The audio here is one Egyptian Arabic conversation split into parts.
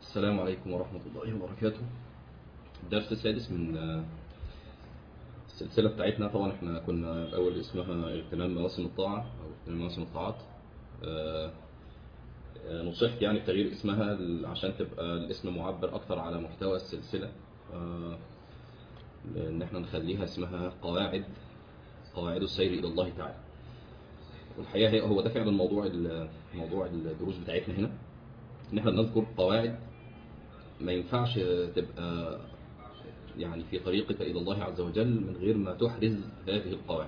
السلام عليكم ورحمة الله وبركاته الدرس السادس من السلسلة بتاعتنا طبعا احنا كنا الأول اسمها اغتنام مواسم الطاعة أو اغتنام مواسم الطاعات آه، آه، نصحت يعني بتغيير اسمها عشان تبقى الاسم معبر أكتر على محتوى السلسلة آه، إن احنا نخليها اسمها قواعد قواعد السير إلى الله تعالى والحقيقة هي- هو ده فعلا موضوع ال- موضوع الدروس بتاعتنا هنا ان احنا بنذكر قواعد ما ينفعش تبقى يعني في طريقك إلى الله عز وجل من غير ما تحرز هذه القواعد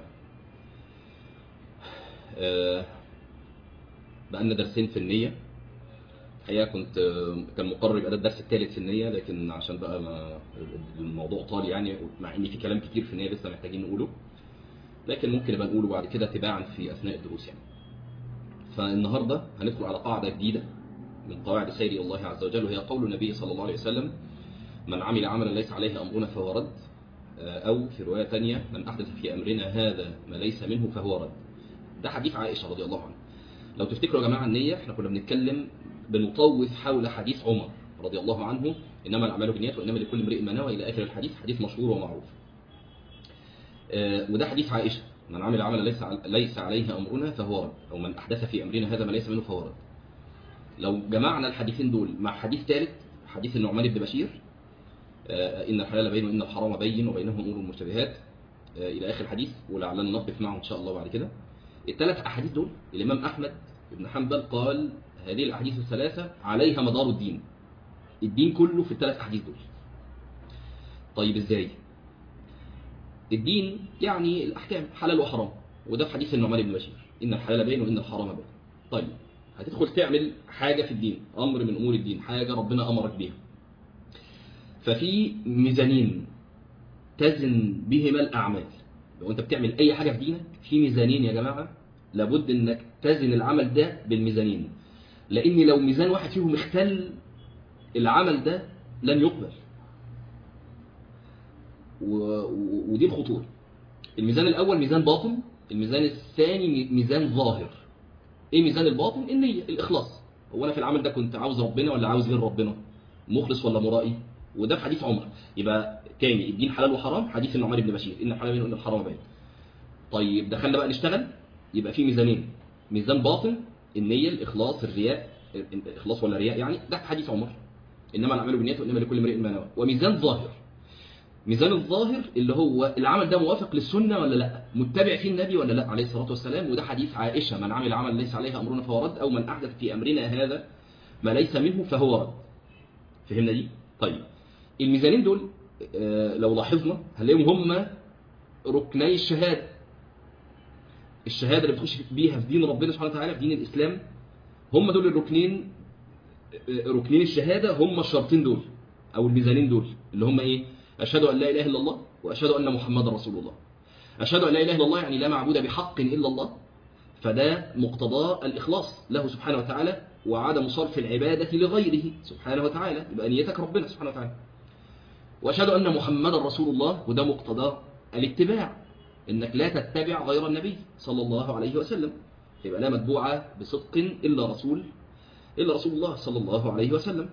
آه، بقالنا درسين في النية الحقيقة كنت كان مقرر يبقى ده الدرس الثالث في النية لكن عشان بقى ما الموضوع طال يعني مع ان في كلام كتير في النية لسه محتاجين نقوله لكن ممكن نبقى نقوله بعد كده تباعا في أثناء الدروس يعني فالنهاردة هندخل على قاعدة جديدة من قواعد سير إلى الله عز وجل وهي قول النبي صلى الله عليه وسلم من عمل عملا ليس عليه أمرنا فهو رد آه، أو في رواية تانية من أحدث في أمرنا هذا ما ليس منه فهو رد ده حديث عائشة رضي الله عنها لو تفتكروا يا جماعة النية احنا كنا بنتكلم بنطوف حول حديث عمر رضي الله عنه إنما الأعمال بالنيات وإنما لكل امرئ ما نوى إلى آخر الحديث حديث مشهور ومعروف آه، وده حديث عائشة من عمل عملا ليس عل- ليس عليه أمرنا فهو رد أو من أحدث في أمرنا هذا ما ليس منه فهو رد لو جمعنا الحديثين دول مع حديث ثالث حديث النعمان بن بشير آه، إن الحلال بين وإن الحرام بين وبينهم أمور مشتبهات آه، إلى آخر الحديث ولعلنا نقف معه إن شاء الله بعد كده الثلاث أحاديث دول الإمام أحمد بن حنبل قال هذه الأحاديث الثلاثة عليها مدار الدين الدين كله في الثلاث أحاديث دول طيب إزاي الدين يعني الأحكام حلال وحرام وده في حديث النعمان بن بشير إن الحلال بين وإن الحرام بين طيب هتدخل تعمل حاجة في الدين أمر من أمور الدين حاجة ربنا أمرك بيها ففي ميزانين تزن بهما الأعمال لو أنت بتعمل أي حاجة في دينك في ميزانين يا جماعة لابد أنك تزن العمل ده بالميزانين لأن لو ميزان واحد فيهم اختل العمل ده لن يقبل و... و... ودي الخطورة الميزان الأول ميزان باطن الميزان الثاني مي- ميزان ظاهر ايه ميزان الباطن النية الإخلاص هو أنا في العمل ده كنت عاوز ربنا ولا عاوز غير ربنا مخلص ولا مرائي وده في حديث عمر يبقى تاني الدين حلال وحرام حديث النعمان بن بشير إن الحلال بين وإن الحرام بين طيب دخلنا بقى نشتغل يبقى في ميزانين ميزان باطن النية الإخلاص الرياء الإخلاص ولا رياء يعني ده في حديث عمر إنما الأعمال بالنيات وإنما لكل امرئ ما نوى وميزان ظاهر ميزان الظاهر اللي هو العمل ده موافق للسنة ولا لا متبع فيه النبي ولا لا عليه الصلاة والسلام وده حديث عائشة من عمل عمل ليس عليه أمرنا فهو رد أو من أحدث في أمرنا هذا ما ليس منه فهو رد فهمنا دي طيب الميزانين دول آه، لو لاحظنا هنلاقيهم هم ركني الشهادة الشهادة اللي بتخش بيها في دين ربنا سبحانه وتعالى في دين الإسلام هم دول الركنين آه، ركنين الشهادة هم الشرطين دول أو الميزانين دول اللي هم إيه أشهد أن لا إله إلا الله وأشهد أن محمد رسول الله أشهد أن لا إله إلا الله يعني لا معبود بحق إلا الله فده مقتضى الإخلاص له سبحانه وتعالى وعدم صرف العبادة لغيره سبحانه وتعالى يبقى نيتك ربنا سبحانه وتعالى وأشهد أن محمد رسول الله وده مقتضى الاتباع إنك لا تتبع غير النبي صلى الله عليه وسلم يبقى لا متبوعة بصدق إلا رسول إلا رسول الله صلى الله عليه وسلم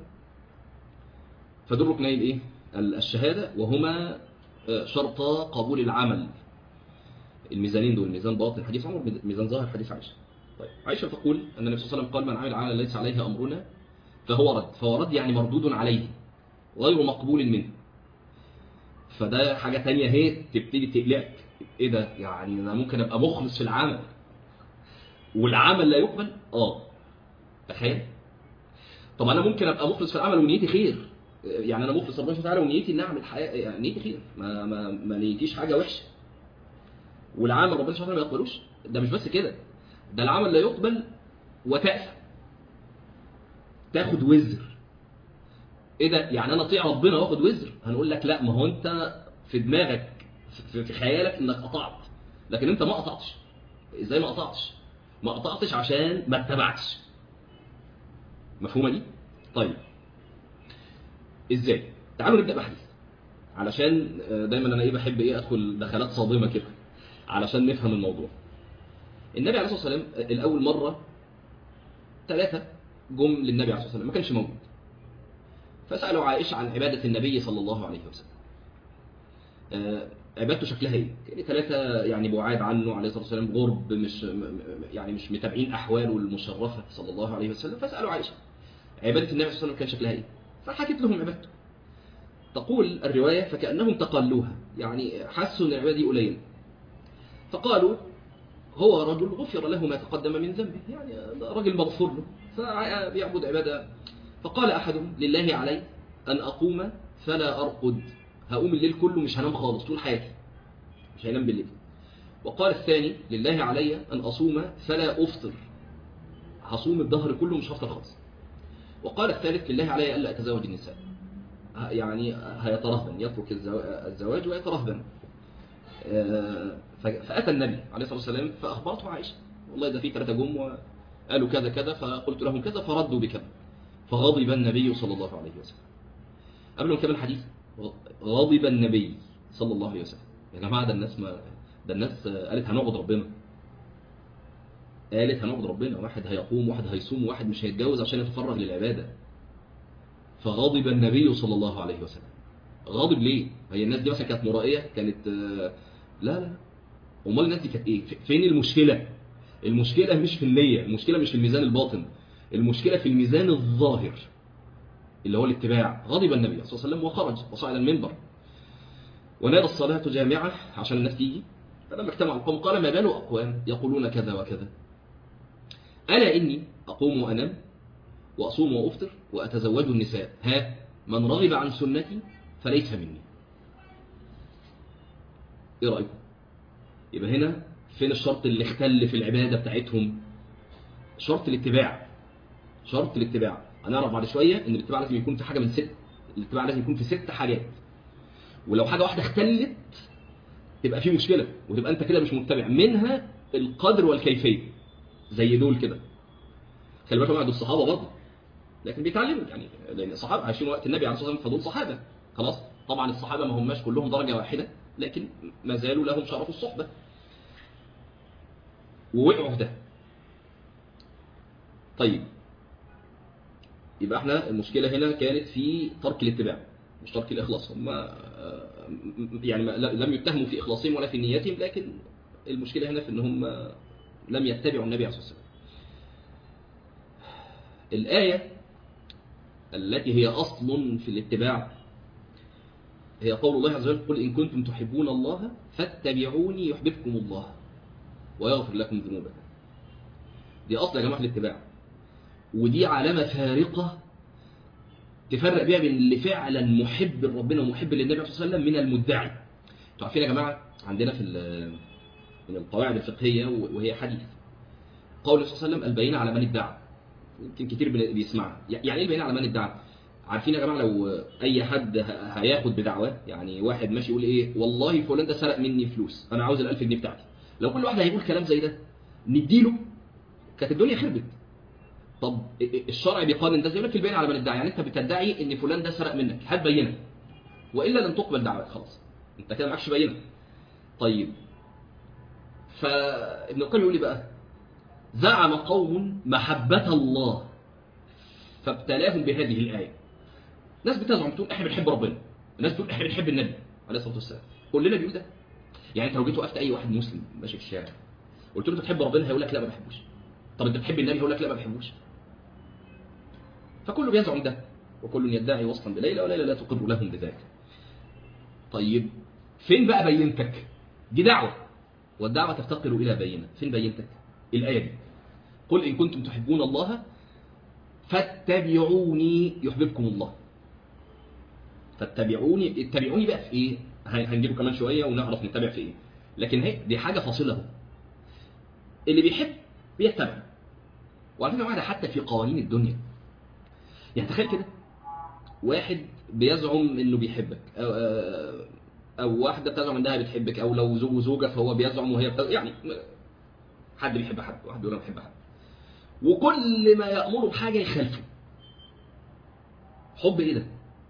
فدول ركني الايه الشهاده وهما آه، شرطا قبول العمل الميزانين دول ميزان باطن حديث عمر ميزان ظاهر حديث عائشه طيب عائشه تقول ان النبي صلى الله عليه وسلم قال من عمل عملا ليس عليه امرنا فهو رد فهو رد يعني مردود عليه غير مقبول منه فده حاجه تانية هي تبتدي تقلقك ايه ده يعني انا ممكن ابقى مخلص في العمل والعمل لا يقبل اه تخيل طب انا ممكن ابقى مخلص في العمل ونيتي خير يعني انا مخلص ربنا سبحانه وتعالى ونيتي ان اعمل حياه يعني نيتي خير ما ما ما نيتيش حاجه وحشه والعمل ربنا سبحانه وتعالى ما يقبلوش ده مش بس كده ده العمل لا يقبل وتأثم تاخد وزر ايه ده يعني انا اطيع ربنا واخد وزر هنقول لك لا ما هو انت في دماغك في في خيالك انك قطعت لكن انت ما قطعتش ازاي ما قطعتش ما قطعتش عشان ما اتبعتش مفهومه دي طيب ازاي تعالوا نبدا بحديث علشان آه، دايما انا ايه بحب ايه ادخل دخلات صادمه كده علشان نفهم الموضوع النبي عليه الصلاه والسلام آه، الاول مره ثلاثه جم للنبي عليه الصلاه والسلام ما كانش موجود فسألوا عائشة عن عبادة النبي صلى الله عليه وسلم آه، عبادته شكلها ايه؟ كان ثلاثة يعني بعاد عنه عليه الصلاة والسلام غرب مش م- م- يعني مش متابعين أحواله المشرفة صلى الله عليه وسلم فسألوا عائشة عبادة النبي صلى الله عليه وسلم كان شكلها ايه؟ فحكت لهم عبادته تقول الرواية فكأنهم تقلوها يعني حسوا ان العبادة دي قليلة فقالوا هو رجل غفر له ما تقدم من ذنبه يعني ده راجل مغفور له فبيعبد عبادة فقال أحدهم لله علي أن أقوم فلا أرقد هقوم الليل كله مش هنام خالص طول حياتي مش هينام بالليل وقال الثاني لله علي أن أصوم فلا أفطر هصوم الظهر كله مش هفطر خالص وقال الثالث لله علي ألا أتزوج النساء ه- يعني هيترهبن يترك الزوا- الزواج ويترهبن آه، ف- فأتى النبي عليه الصلاة والسلام فأخبرته عائشة والله ده في ثلاثة جم وقالوا كذا كذا فقلت لهم كذا فردوا بكذا فغضب النبي صلى الله عليه وسلم قبل ما نكمل الحديث غضب النبي صلى الله عليه وسلم يا جماعة ده الناس ما ده الناس قالت هنعبد ربنا قالت هنعبد ربنا واحد هيقوم واحد هيصوم واحد مش هيتجوز عشان يتفرغ للعبادة فغضب النبي صلى الله عليه وسلم غاضب ليه؟ هي الناس دي مثلا كانت مرائية كانت آه، لا لا امال الناس دي كانت ايه؟ ف- فين المشكلة؟ المشكلة مش في النية، المشكلة مش في الميزان الباطن، المشكلة في الميزان الظاهر اللي هو الاتباع، غضب النبي صلى الله عليه وسلم وخرج وصعد المنبر ونادى الصلاة جامعة عشان الناس تيجي فلما اجتمع القوم قال ما بال أقوام يقولون كذا وكذا ألا إني أقوم وأنام وأصوم وأفطر وأتزوج النساء ها من رغب عن سنتي فليس مني إيه رأيكم يبقى هنا فين الشرط اللي اختل في العبادة بتاعتهم شرط الاتباع شرط الاتباع هنعرف بعد شوية ان الاتباع لازم يكون في حاجة من ست الاتباع لازم يكون في ست حاجات ولو حاجة واحدة اختلت تبقى في مشكلة وتبقى انت كده مش متبع منها القدر والكيفية زي دول كده خلي بالكم دول الصحابة برضه لكن بيتعلموا يعني لان الصحابة عايشين وقت النبي عليه الصلاة والسلام فدول صحابة خلاص طبعا الصحابة ما هماش كلهم درجة واحدة لكن ما زالوا لهم شرف الصحبة ووقعوا في ده طيب يبقى احنا المشكلة هنا كانت في ترك الاتباع مش ترك الإخلاص هم آه، يعني ما- لم يتهموا في إخلاصهم ولا في نيتهم لكن المشكلة هنا في ان هم لم يتبعوا النبي عليه الصلاة والسلام الآية التي هي أصل في الاتباع هي قول الله عز وجل قل إن كنتم تحبون الله فاتبعوني يحببكم الله ويغفر لكم ذنوبكم دي أصل يا جماعة الاتباع ودي علامة فارقة تفرق بيها بين اللي فعلا محب لربنا ومحب للنبي صلى الله عليه وسلم من المدعي انتوا عارفين يا جماعة عندنا في ال- من القواعد الفقهية وهي حديث قول صلى الله عليه وسلم البينة على من ادعى يمكن كتير بن- بيسمعها يعني ايه البينة على من ادعى عارفين يا جماعة لو اي حد ه- هياخد بدعواه يعني واحد ماشي يقول ايه والله فلان ده سرق مني فلوس انا عاوز الألف جنيه بتاعتي لو كل واحد هيقول كلام زي ده نديله كانت الدنيا خربت طب الشرع بيقارن ده زي ما في البينة على من ادعى يعني انت بتدعي ان فلان ده سرق منك هات بينه والا لن تقبل دعوتك خلاص انت كده معكش بينه طيب فابن القيم يقول لي بقى زعم قوم محبة الله فابتلاهم بهذه الآية ناس بتزعم تقول احنا بنحب ربنا الناس تقول احنا بنحب النبي عليه الصلاة والسلام كلنا بيقول ده يعني انت لو جيت وقفت اي واحد مسلم ماشي في الشارع قلت له انت بتحب ربنا هيقول لك لا ما بحبوش طب انت بتحب النبي هيقول لك لا ما بحبوش فكله بيزعم ده وكل يدعي وصلا بليلى وليلى لا تقر لهم بذاك طيب فين بقى بينتك دي دعوة والدعوة تفتقر إلى بينة فين بينتك الآية دي قل إن كنتم تحبون الله فاتبعوني يحببكم الله فاتبعوني اتبعوني بقى في ايه هن- هنجيبه كمان شوية ونعرف نتبع في ايه لكن هي دي حاجة فاصلة اهو اللي بيحب بيتبع وعلى فكرة واحدة حتى في قوانين الدنيا يعني تخيل كده واحد بيزعم انه بيحبك او, أو واحدة بتزعم انها بتحبك او لو زوج وزوجة فهو بيزعم وهي بتزعم يعني حد بيحب حد واحد بيقول انا بحب حد وكل ما يأمره بحاجة يخالفه حب ايه ده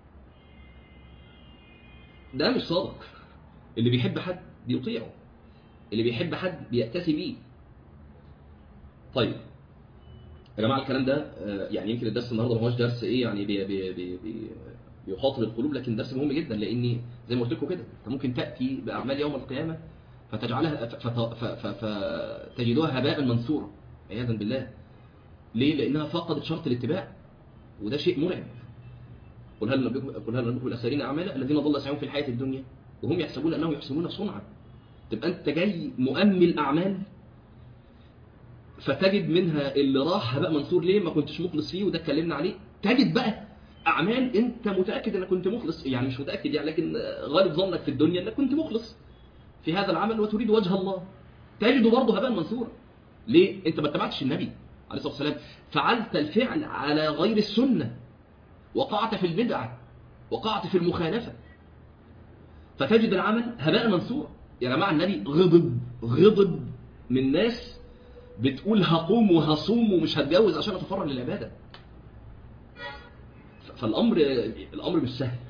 ده مش صادق اللي بيحب حد بيطيعه اللي بيحب حد بيأتسي بيه طيب يا جماعه الكلام ده آه، يعني يمكن الدرس النهارده ما هوش درس ايه يعني بي بي بي بي بيخاطب القلوب لكن درس مهم جدا لاني زي ما قلت لكم كده انت ممكن تاتي باعمال يوم القيامه فتجعلها ف- فت- ف- ف- فتجدها هباء منثورا عياذا بالله ليه؟ لانها فقدت شرط الاتباع وده شيء مرعب قل هل نبيكم قل هل نبيكم الاسرين اعمالا الذين ضل سعيهم في الحياه الدنيا وهم يحسبون انهم يحسنون صنعا تبقى انت جاي مؤمل اعمال فتجد منها اللي راح هباء منثور ليه ما كنتش مخلص فيه وده اتكلمنا عليه تجد بقى اعمال انت متاكد انك كنت مخلص يعني مش متاكد يعني لكن غالب ظنك في الدنيا انك كنت مخلص في هذا العمل وتريد وجه الله تجده برضه هباء منثورا ليه انت ما اتبعتش النبي عليه الصلاه والسلام فعلت الفعل على غير السنه وقعت في البدعه وقعت في المخالفه فتجد العمل هباء منثورا يا جماعه النبي غضب غضب من ناس بتقول هقوم وهصوم ومش هتجوز عشان اتفرغ للعباده ف- فالامر الامر مش سهل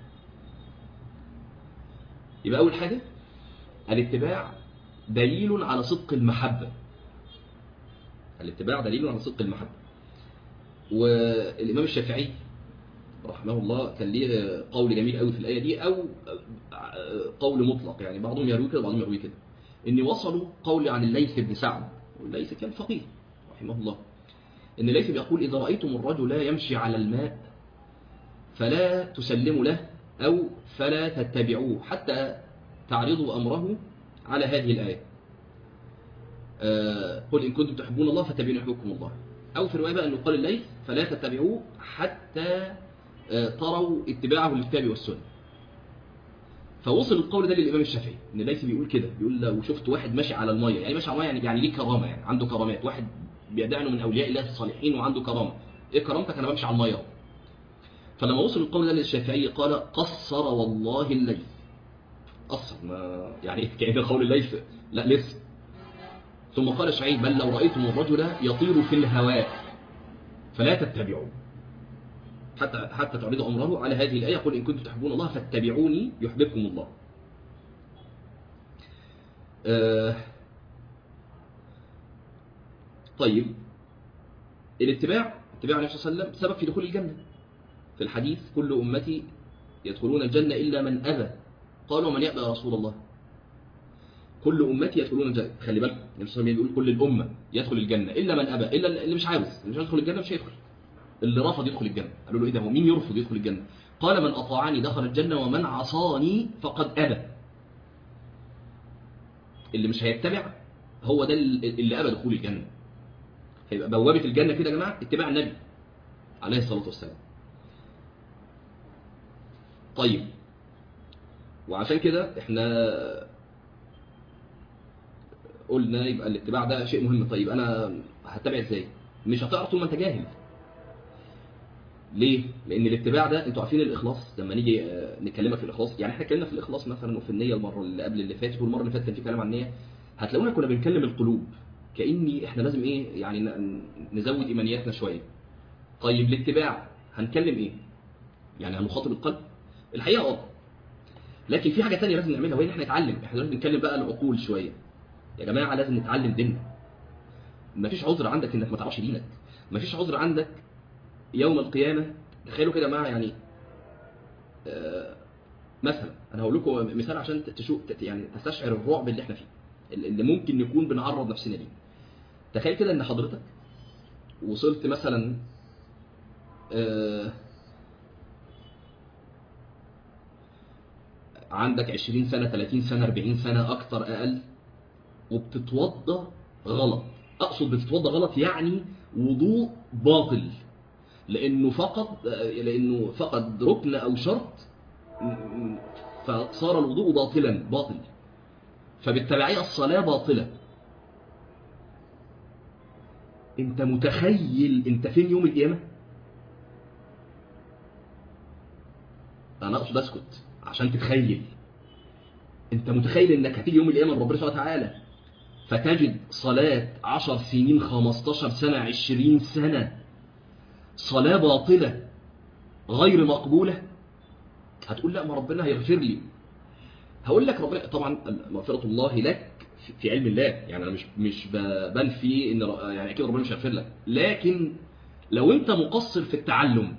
يبقى اول حاجه الاتباع دليل على صدق المحبه الاتباع دليل على صدق المحبه والامام الشافعي رحمه الله كان ليه قول جميل قوي في الايه دي او قول مطلق يعني بعضهم يروي كده وبعضهم يروي كده ان وصلوا قول عن الليث بن سعد والليث كان فقيه رحمه الله ان الليث بيقول اذا رايتم الرجل يمشي على الماء فلا تسلموا له او فلا تتبعوه حتى تعرضوا امره على هذه الايه آه، قل ان كنتم تحبون الله فاتبعوني يحببكم الله او في روايه بقى انه قال الليث فلا تتبعوه حتى آه، تروا اتباعه للكتاب والسنه فوصل القول ده للامام الشافعي ان الليث بيقول كده بيقول لو شفت واحد ماشي على الميه يعني ماشي على الميه يعني يعني ليه كرامه يعني عنده كرامات واحد بيدعي انه من اولياء الله الصالحين وعنده كرامه ايه كرامتك انا بمشي على الميه اهو فلما وصل القول ده للشافعي قال قصر والله الليث قصر ما يعني كأن قول الليث لا لسه ثم قال الشافعي بل لو رأيتم الرجل يطير في الهواء فلا تتبعوه حتى حتى تعرضوا امره على هذه الايه قل ان كنتم تحبون الله فاتبعوني يحببكم الله. آه طيب الاتباع اتباع النبي صلى الله عليه وسلم سبب في دخول الجنه. في الحديث كل امتي يدخلون الجنه الا من ابى. قالوا من يأبى يا رسول الله؟ كل امتي يدخلون الجنه، خلي بالك النبي صلى الله عليه وسلم بيقول كل الامه يدخل الجنه الا من ابى، الا اللي مش عاوز، اللي مش عاوز يدخل الجنه مش هيدخل. اللي رفض يدخل الجنة قالوا له ايه ده هو مين يرفض يدخل الجنة قال من أطاعني دخل الجنة ومن عصاني فقد أبى اللي مش هيتبع هو ده اللي أبى دخول الجنة هيبقى بوابة الجنة كده يا جماعة اتباع النبي عليه الصلاة والسلام طيب وعشان كده احنا قلنا يبقى الاتباع ده شيء مهم طيب انا هتبع ازاي مش هتعرف طول ما انت جاهل ليه؟ لأن الاتباع ده أنتوا عارفين الإخلاص لما نيجي آه، نكلمك في الإخلاص يعني إحنا اتكلمنا في الإخلاص مثلا وفي النية المرة اللي قبل اللي فاتت والمرة اللي فاتت كان في كلام عن النية هتلاقونا كنا بنكلم القلوب كأني إحنا لازم إيه يعني ن- نزود إيمانياتنا شوية. طيب الاتباع هنكلم إيه؟ يعني هنخاطب القلب؟ الحقيقة أه لكن في حاجة تانية لازم نعملها وهي إن إحنا نتعلم، إحنا دلوقتي بنتكلم بقى العقول شوية. يا جماعة لازم نتعلم ديننا. مفيش عذر عندك إنك ما تعرفش دينك. مفيش عذر عندك يوم القيامة تخيلوا كده معايا يعني آه، مثلا انا هقول لكم مثال عشان تشوف يعني تستشعر الرعب اللي احنا فيه اللي ممكن نكون بنعرض نفسنا ليه تخيل كده ان حضرتك وصلت مثلا آه، عندك 20 سنة 30 سنة 40 سنة أكتر أقل وبتتوضى غلط أقصد بتتوضى غلط يعني وضوء باطل لانه فقد لانه فقد ركن او شرط فصار الوضوء باطلا باطل فبالتبعية الصلاة باطلة انت متخيل انت فين يوم القيامة انا اقصد اسكت عشان تتخيل انت متخيل انك هتيجي يوم القيامة لربنا سبحانه وتعالى فتجد صلاة عشر سنين خمستاشر سنة عشرين سنة صلاة باطلة غير مقبولة هتقول لا ما ربنا هيغفر لي هقول لك ربنا طبعا مغفرة الله لك في علم الله يعني انا مش مش ب- بنفي ان ر- يعني اكيد ربنا مش هيغفر لك لكن لو انت مقصر في التعلم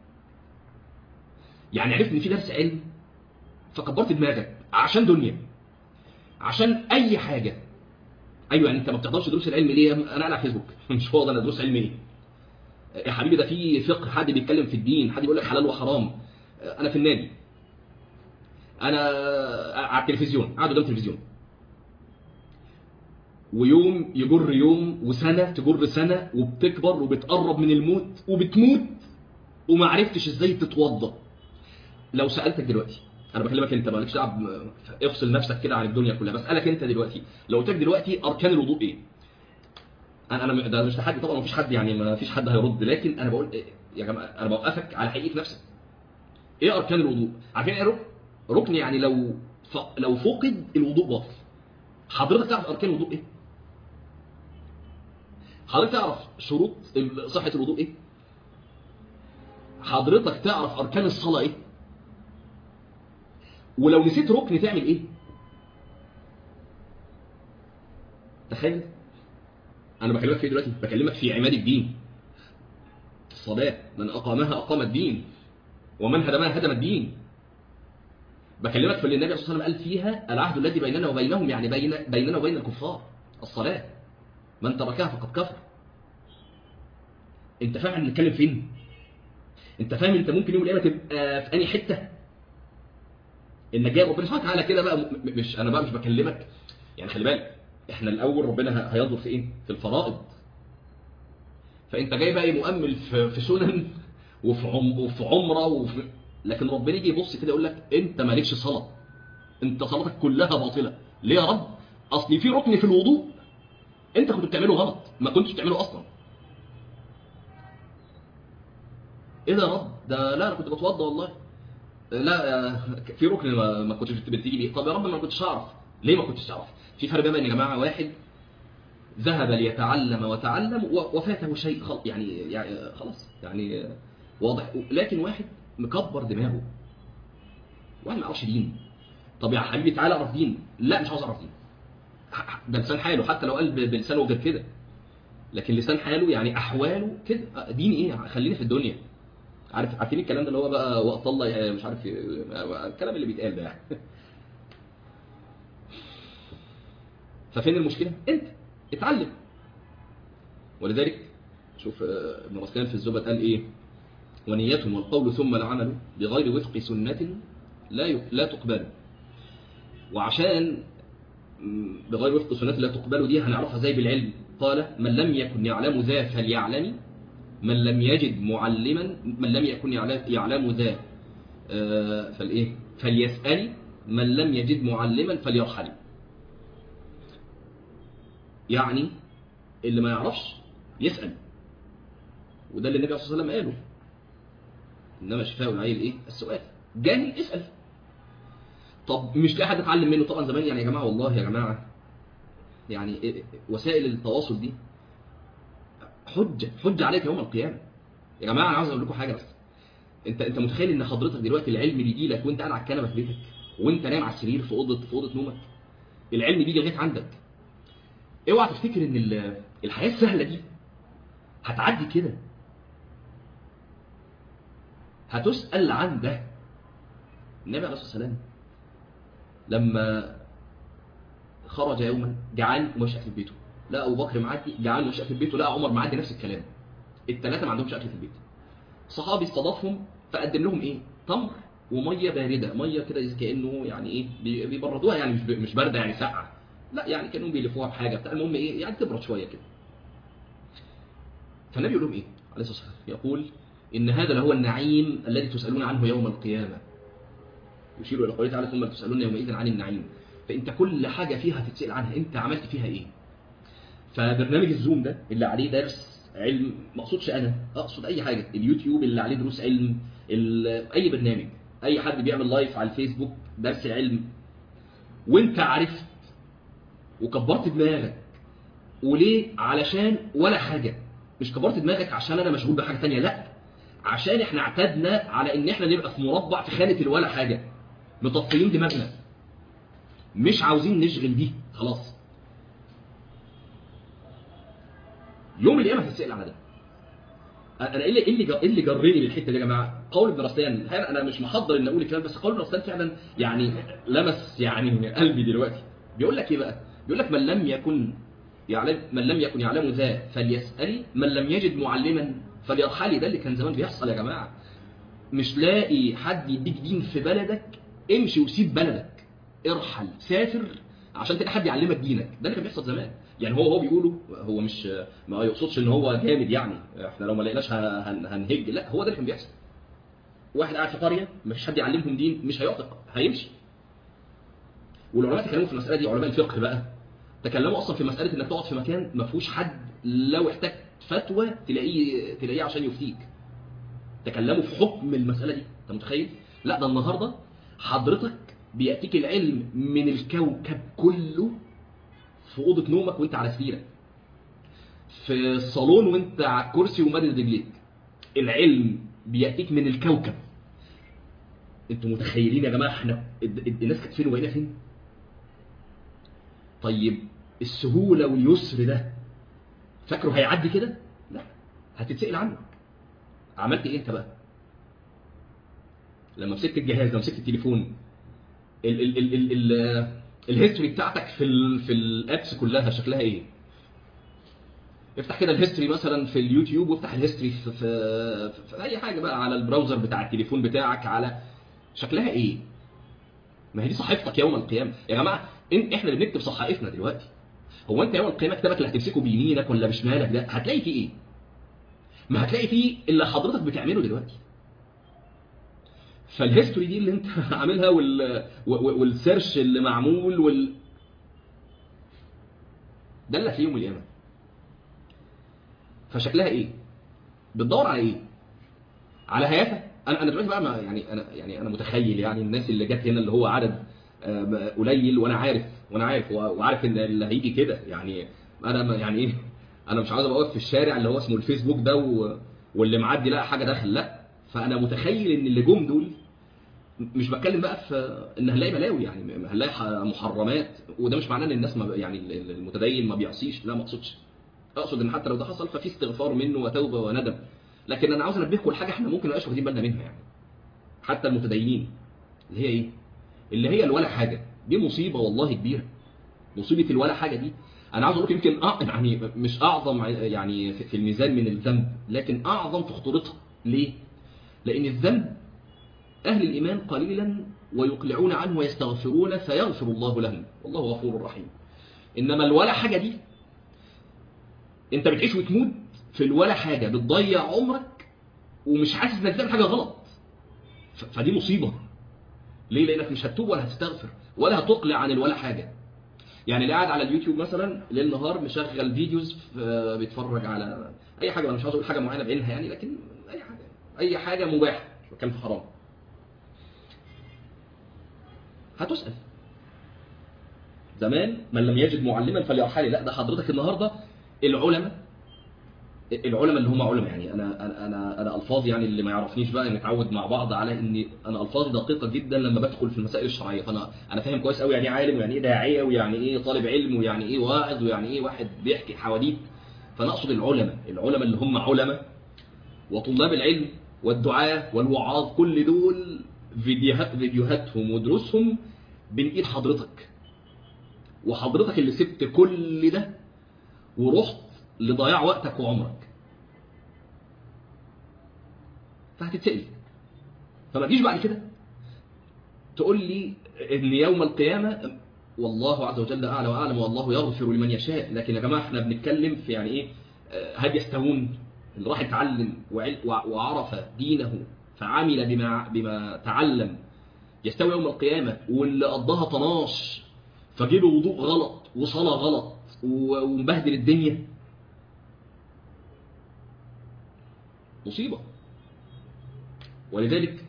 يعني عرفت ان في درس علم فكبرت دماغك عشان دنيا عشان اي حاجه ايوه يعني انت ما بتحضرش دروس العلم ليه انا على فيسبوك مش فاضي انا دروس علم ايه يا حبيبي ده في فقه حد بيتكلم في الدين حد يقول لك حلال وحرام انا في النادي انا على التلفزيون قاعد قدام التلفزيون ويوم يجر يوم وسنه تجر سنه وبتكبر وبتقرب من الموت وبتموت وما عرفتش ازاي تتوضا لو سالتك دلوقتي انا بكلمك انت مالكش دعوه ب- افصل نفسك كده عن الدنيا كلها بسالك انت دلوقتي لو قلت لك دلوقتي اركان الوضوء ايه انا انا ده مش تحدي طبعا مفيش حد يعني ما فيش حد هيرد لكن انا بقول إيه يا جماعه انا بوقفك على حقيقه نفسك ايه اركان الوضوء عارفين ايه ركن ركن يعني لو ف... لو فقد الوضوء باطل حضرتك تعرف اركان الوضوء ايه حضرتك تعرف شروط ال- صحه الوضوء ايه حضرتك تعرف اركان الصلاه ايه ولو نسيت ركن تعمل ايه تخيل انا بكلمك في إيه دلوقتي بكلمك في عماد الدين الصلاه من اقامها اقام الدين ومن هدمها هدم الدين بكلمك في اللي النبي صلى الله عليه وسلم قال فيها العهد الذي بيننا وبينهم يعني بين بيننا وبين الكفار الصلاه من تركها فقد كفر انت فاهم احنا بنتكلم فين انت فاهم انت ممكن يوم القيامه تبقى في انهي حته انك جاي ربنا سبحانه وتعالى كده بقى م- مش انا بقى مش بكلمك يعني خلي بالك احنا الاول ربنا ه- هينظر في ايه في الفرائض فانت جاي بقى إيه مؤمل في, في سنن وفي عم وفي عمره وفي لكن ربنا يجي يبص كده يقول لك انت مالكش صلاه انت صلاتك كلها باطله ليه يا رب اصل في ركن في الوضوء انت كنت بتعمله غلط ما كنتش بتعمله اصلا ايه ده يا رب ده لا انا كنت بتوضى والله لا آه، في ركن ما, ما كنتش بت- بتيجي بيه طب يا رب ما كنتش اعرف ليه ما كنتش تعرف في فرق بين يا جماعه واحد ذهب ليتعلم وتعلم و- وفاته شيء خل... يعني يعني خلاص يعني آه، واضح لكن واحد مكبر دماغه واحد ما يعرفش دين طب يا حبيبي تعالى اعرف دين لا مش عاوز اعرف دين ح- ح- ده لسان حاله حتى لو قال ب- بلسانه غير كده لكن لسان حاله يعني احواله كده آه، دين ايه خلينا في الدنيا عارف عارفين الكلام ده اللي هو بقى وقت الله يعني مش عارف آه، الكلام اللي بيتقال ده يعني ففين المشكله انت اتعلم ولذلك شوف آه، ابن رسلان في الزبد قال ايه ونية والقول ثم العمل بغير وفق سنة لا ي- لا تقبل وعشان م، بغير وفق سنة لا تقبل دي هنعرفها زي بالعلم قال من لم يكن يعلم ذا فليعلم من لم يجد معلما من لم يكن يعلم, يعلم ذا آه، فالايه فليسأل من لم يجد معلما فليرحل يعني اللي ما يعرفش يسأل وده اللي النبي صلى الله عليه وسلم قاله انما شفاء العيل ايه السؤال جاهل اسال طب مش لاقي حد اتعلم منه طبعا زمان يعني يا جماعه والله يا جماعه يعني إيه- وسائل التواصل دي حجه حجه عليك يوم القيامه يا جماعه انا عاوز اقول لكم حاجه بس انت انت متخيل ان حضرتك دلوقتي العلم بيجي لك وانت قاعد على الكنبه في بيتك وانت نايم على السرير في اوضه في اوضه نومك العلم بيجي لغايه عندك اوعى تفتكر ان ال- الحياه السهله دي هتعدي كده هتسأل عن ده النبي عليه الصلاة والسلام لما خرج يوما جعان ومش أكل في بيته لا أبو بكر معدي جعان ومش أكل في بيته لا عمر معدي نفس الكلام الثلاثة ما عندهمش أكل في البيت صحابي استضافهم فقدم لهم إيه تمر ومية باردة مية كده زي كأنه يعني إيه بي- بيبردوها يعني مش ب- مش باردة يعني ساقعة لا يعني كأنهم بيلفوها بحاجة بتاع المهم إيه يعني تبرد شوية كده فالنبي يقول لهم ايه عليه الصلاه والسلام يقول ان هذا لهو النعيم الذي تسالون عنه يوم القيامه يشير الى قوله تعالى ثم تسالون يومئذ عن النعيم فانت كل حاجه فيها هتتسال عنها انت عملت فيها ايه فبرنامج الزوم ده اللي عليه درس علم ما اقصدش انا اقصد اي حاجه اليوتيوب اللي عليه دروس علم ال- اي برنامج اي حد بيعمل لايف على الفيسبوك درس علم وانت عرفت وكبرت دماغك وليه علشان ولا حاجه مش كبرت دماغك عشان انا مشغول بحاجه تانية لا عشان احنا اعتدنا على ان احنا نبقى في مربع في خانه الولا حاجه مطفيين دماغنا مش عاوزين نشغل دي خلاص يوم القيامه هتتسال على ده انا ايه اللي ايه اللي جر- إيه اللي جرني للحته دي يا جماعه قول ابن رسلان الحقيقة انا مش محضر ان اقول الكلام بس قول ابن رسلان فعلا يعني لمس يعني قلبي دلوقتي بيقول لك ايه بقى بيقول لك من لم يكن يعلم من لم يكن يعلم ذا فليسأل من لم يجد معلما فليرحلي ده اللي كان زمان بيحصل يا جماعه مش لاقي حد يديك دين في بلدك امشي وسيب بلدك ارحل سافر عشان تلاقي حد يعلمك دينك ده اللي كان بيحصل زمان يعني هو هو بيقوله هو مش ما يقصدش ان هو جامد يعني احنا لو ما لقيناش هن- هنهج لا هو ده اللي كان بيحصل واحد قاعد في قريه ما فيش حد يعلمهم دين مش هيعتق هيمشي والعلماء تكلموا في المساله دي علماء الفقه بقى تكلموا اصلا في مساله انك تقعد في مكان ما فيهوش حد لو احتجت فتوى تلاقيه تلاقيه عشان يفتيك تكلموا في حكم المساله دي انت متخيل لا ده النهارده حضرتك بياتيك العلم من الكوكب كله في اوضه نومك وانت على سريرك في الصالون وانت على الكرسي ومادد رجليك العلم بياتيك من الكوكب انتوا متخيلين يا جماعه احنا ال- ال- الناس كانت فين وبقينا فين طيب السهوله واليسر ده فاكره هيعدي كده لا هتتسال عنه عملت ايه انت بقى لما مسكت الجهاز لما مسكت التليفون ال ال ال ال ال الهيستوري بتاعتك في ال في الابس كلها شكلها ايه افتح كده الهيستوري مثلا في اليوتيوب وافتح الهيستوري في, في, في, في اي حاجه بقى على البراوزر بتاع التليفون بتاعك على شكلها ايه ما هي دي صحيفتك يوم القيامه يا جماعه إن احنا اللي بنكتب صحائفنا دلوقتي هو انت يوم القيامه كتابك اللي هتمسكه بيمينك ولا بشمالك ده هتلاقي فيه ايه ما هتلاقي فيه اللي حضرتك بتعمله دلوقتي فالهيستوري دي اللي انت عاملها وال... و- والسيرش اللي معمول وال ده اللي هتلاقيه يوم القيامه فشكلها ايه بتدور على ايه على هيافه انا انا دلوقتي بقى ما يعني انا يعني انا متخيل يعني الناس اللي جت هنا اللي هو عدد آه، قليل وانا عارف وانا عارف وعارف ان اللي هيجي كده يعني انا ما- يعني ايه انا مش عاوز ابقى واقف في الشارع اللي هو اسمه الفيسبوك ده و... واللي معدي لقى حاجه داخل لا فانا متخيل ان اللي جم دول مش بتكلم بقى في ان هنلاقي بلاوي يعني هنلاقي ح- محرمات وده مش معناه ان الناس ما ب- يعني ال- المتدين ما بيعصيش لا ما اقصدش اقصد ان حتى لو ده حصل ففي استغفار منه وتوبه وندم لكن انا عاوز انبهكم لحاجه احنا ممكن ما نبقاش واخدين بالنا منها يعني حتى المتدينين اللي هي ايه اللي هي الولا حاجه دي مصيبه والله كبيره مصيبه الولا حاجه دي انا عاوز اقول لك يمكن أع... يعني مش اعظم ع- يعني في في الميزان من الذنب لكن اعظم في خطورتها ليه لان الذنب اهل الايمان قليلا ويقلعون عنه ويستغفرون فيغفر الله لهم والله غفور رحيم انما الولا حاجه دي انت بتعيش وتموت في الولا حاجه بتضيع عمرك ومش حاسس انك بتعمل حاجه غلط ف- فدي مصيبه ليه لانك مش هتتوب ولا هتستغفر ولا هتقلع عن الولا حاجه يعني اللي قاعد على اليوتيوب مثلا ليل نهار مشغل فيديوز في- بيتفرج على اي حاجه انا مش عاوز اقول حاجه معينه بعينها يعني لكن اي حاجه اي حاجه مباحه مش بتكلم في حرام هتسال زمان من لم يجد معلما فليرحل لا ده حضرتك النهارده العلماء العلماء اللي هم علماء يعني انا انا انا انا الفاظي يعني اللي ما يعرفنيش بقى نتعود مع بعض على ان انا الفاظي دقيقه جدا لما بدخل في المسائل الشرعيه فانا انا فاهم كويس قوي يعني ايه عالم ويعني ايه داعيه ويعني ايه طالب علم ويعني ايه واعظ ويعني ايه واحد بيحكي حواديت فانا اقصد العلماء العلماء اللي هم علماء وطلاب العلم والدعاة والوعاظ كل دول فيديوهات فيديوهاتهم ودروسهم بين ايد حضرتك وحضرتك اللي سبت كل ده ورحت لضياع وقتك وعمرك فهتتسأل فما تجيش بعد كده تقول لي ان يوم القيامه والله عز وجل اعلى واعلم والله يغفر لمن يشاء لكن يا جماعه احنا بنتكلم في يعني ايه آه، هل يستوون اللي راح يتعلم وعل- وع- وعرف دينه فعمل بما بما تعلم يستوي يوم القيامه واللي قضاها طناش فجيله وضوء غلط وصلاه غلط و- ومبهدل الدنيا مصيبه ولذلك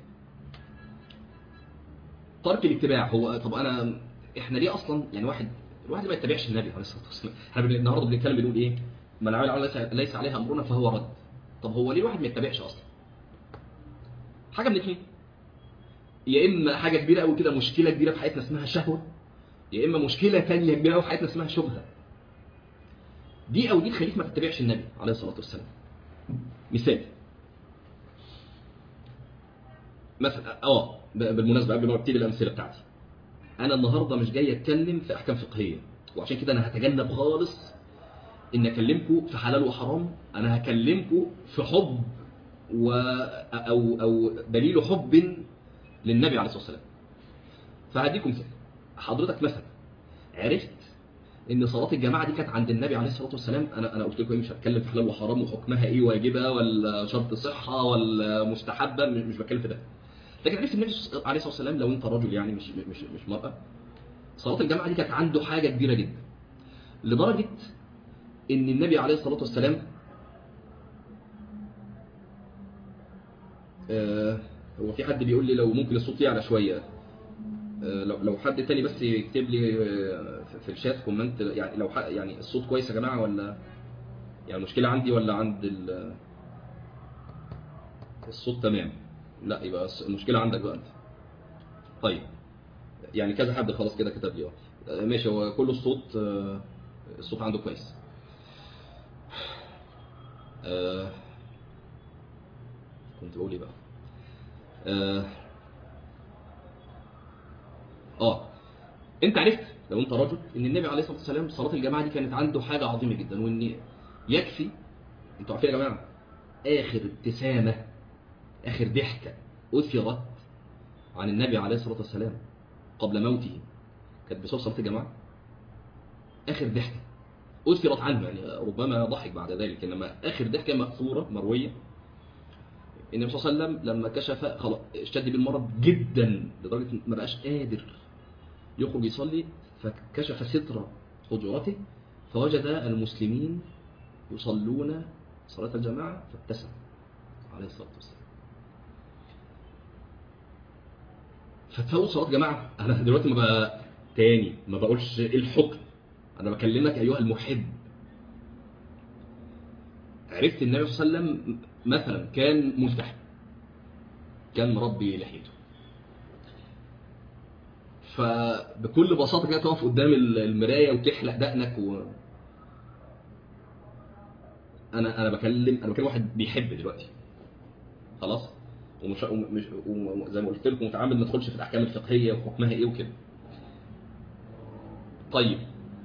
ترك الاتباع هو طب انا احنا ليه اصلا يعني واحد الواحد ما يتبعش النبي عليه الصلاه والسلام احنا بن- النهارده بنتكلم بنقول ايه من عمل عملا ليس- ليس عليها امرنا فهو رد طب هو ليه الواحد ما يتبعش اصلا حاجه من الاثنين يا اما حاجه كبيره قوي كده مشكله كبيره في حياتنا اسمها شهوه يا اما مشكله ثانيه كبيره قوي في حياتنا اسمها شبهه دي او دي تخليك ما تتبعش النبي عليه الصلاه والسلام مثال مثلا اه ب- بالمناسبه قبل ما ابتدي الامثله بتاعتي انا النهارده مش جاي اتكلم في احكام فقهيه وعشان كده انا هتجنب خالص ان اكلمكم في حلال وحرام انا هكلمكم في حب و او او دليل حب للنبي عليه الصلاه والسلام فهديكم مثال حضرتك مثلا عرفت ان صلاه الجماعه دي كانت عند النبي عليه الصلاه والسلام انا انا قلت لكم إيه، مش هتكلم في حلال وحرام وحكمها ايه واجبه ولا شرط صحه ولا مستحبه مش مش بتكلم في ده لكن عرفت النبي عليه الصلاه والسلام لو انت رجل يعني مش مش مش مراه صلاه الجماعه دي كانت عنده حاجه كبيره جدا لدرجه ان النبي عليه الصلاه والسلام آه هو في حد بيقول لي لو ممكن الصوت يعلى شويه آه لو لو حد تاني بس يكتب لي آه، في- في الشات كومنت يعني لو ح- يعني الصوت كويس يا جماعه ولا يعني المشكله عندي ولا عند ال- الصوت تمام لا يبقى الص- المشكله عندك بقى انت طيب يعني كذا حد خلاص كده كتب لي اه آه، ماشي هو كله الصوت آه، الصوت عنده كويس آه، كنت بقول ايه بقى اه اه انت عرفت لو انت رجل ان النبي عليه الصلاه والسلام صلاه الجماعه دي كانت عنده حاجه عظيمه جدا وان يكفي انتوا عارفين يا جماعه اخر ابتسامه اخر ضحكه اثرت عن النبي عليه الصلاه والسلام قبل موته كانت بسبب صلاه الجماعه اخر ضحكه اثرت عنه يعني ربما ضحك بعد ذلك انما اخر ضحكه ماثوره مرويه النبي صلى الله عليه وسلم لما كشف خلاص اشتد بالمرض جدا لدرجه ما بقاش قادر يخرج يصلي فكشف ستر حجرته فوجد المسلمين يصلون صلاة الجماعة فابتسم عليه الصلاة والسلام فتفوت صلاة جماعة أنا دلوقتي ما بقى تاني ما بقولش إيه الحكم أنا بكلمك أيها المحب عرفت النبي صلى الله عليه وسلم مثلا كان ملتحم كان مربي لحيته فبكل بساطه كده تقف قدام المرايه وتحلق دقنك و انا انا بكلم انا بكلم واحد بيحب دلوقتي خلاص ومش ومش وزي ما قلت لكم متعمد ما ادخلش في الاحكام الفقهيه وحكمها ايه وكده طيب